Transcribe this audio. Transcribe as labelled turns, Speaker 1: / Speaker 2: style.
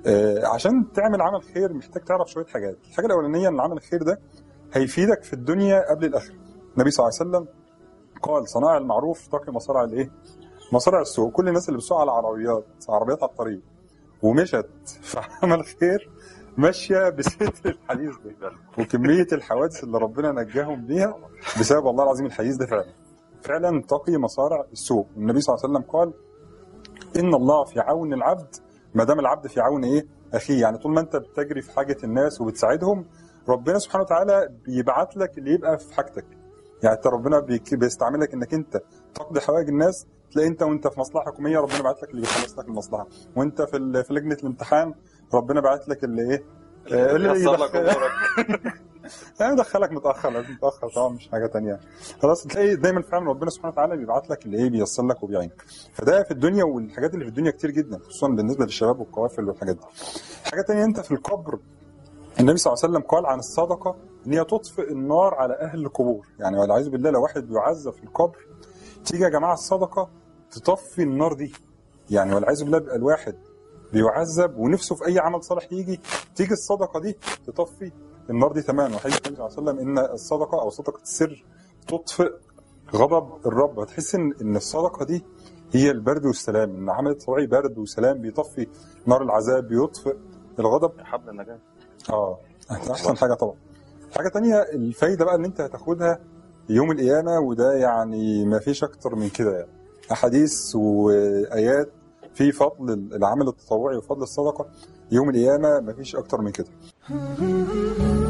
Speaker 1: آه، عشان تعمل عمل خير محتاج تعرف شويه حاجات الحاجه الاولانيه ان عمل الخير ده هيفيدك في الدنيا قبل الاخره النبي صلى الله عليه وسلم قال صناع المعروف تقي مصارع الايه مصارع السوق كل الناس اللي بتسوق على عربيات عربيات على الطريق ومشت في عمل خير ماشيه بستر الحديث ده وكميه الحوادث اللي ربنا نجاهم بيها بسبب والله العظيم الحديث ده فعلا فعلا تقي مصارع السوق النبي صلى الله عليه وسلم قال ان الله في عون العبد ما دام العبد في عون ايه اخيه يعني طول ما انت بتجري في حاجه الناس وبتساعدهم ربنا سبحانه وتعالى بيبعت لك اللي يبقى في حاجتك يعني انت ربنا بيك- بيستعملك انك انت تقضي حوائج الناس تلاقي انت وانت في مصلحه حكوميه ربنا بعت لك اللي بيخلص لك المصلحه وانت في ال- في لجنه الامتحان ربنا بعت لك اللي ايه آه، اللي
Speaker 2: ييسر لك
Speaker 1: يدخل-
Speaker 2: امورك
Speaker 1: يعني دخلك متاخر لازم متاخر طبعا مش حاجه تانية خلاص تلاقي دايما فعلا ربنا سبحانه وتعالى بيبعت لك اللي ايه بييسر لك وبيعينك فده في الدنيا والحاجات اللي في الدنيا كتير جدا خصوصا بالنسبه للشباب والقوافل والحاجات دي حاجه تانية انت في القبر النبي صلى الله عليه وسلم قال عن الصدقه ان هي تطفئ النار على اهل القبور يعني والعياذ بالله لو واحد بيعذب في القبر تيجي يا جماعه الصدقه تطفي النار دي يعني والعياذ بالله بيبقى الواحد بيعذب ونفسه في اي عمل صالح يجي تيجي الصدقه دي تطفي النار دي تماما وحديث النبي صلى الله عليه وسلم ان الصدقه او صدقه السر تطفئ غضب الرب هتحس ان ان الصدقه دي هي البرد والسلام ان عمل طبيعي برد وسلام بيطفي نار العذاب بيطفئ الغضب
Speaker 2: حبل النجاة
Speaker 1: اه احسن حاجه طبعا حاجه تانية الفايده بقى اللي انت هتاخدها يوم القيامه وده يعني ما فيش اكتر من كده يعني احاديث وايات في فضل العمل التطوعي وفضل الصدقه يوم القيامه ما فيش اكتر من كده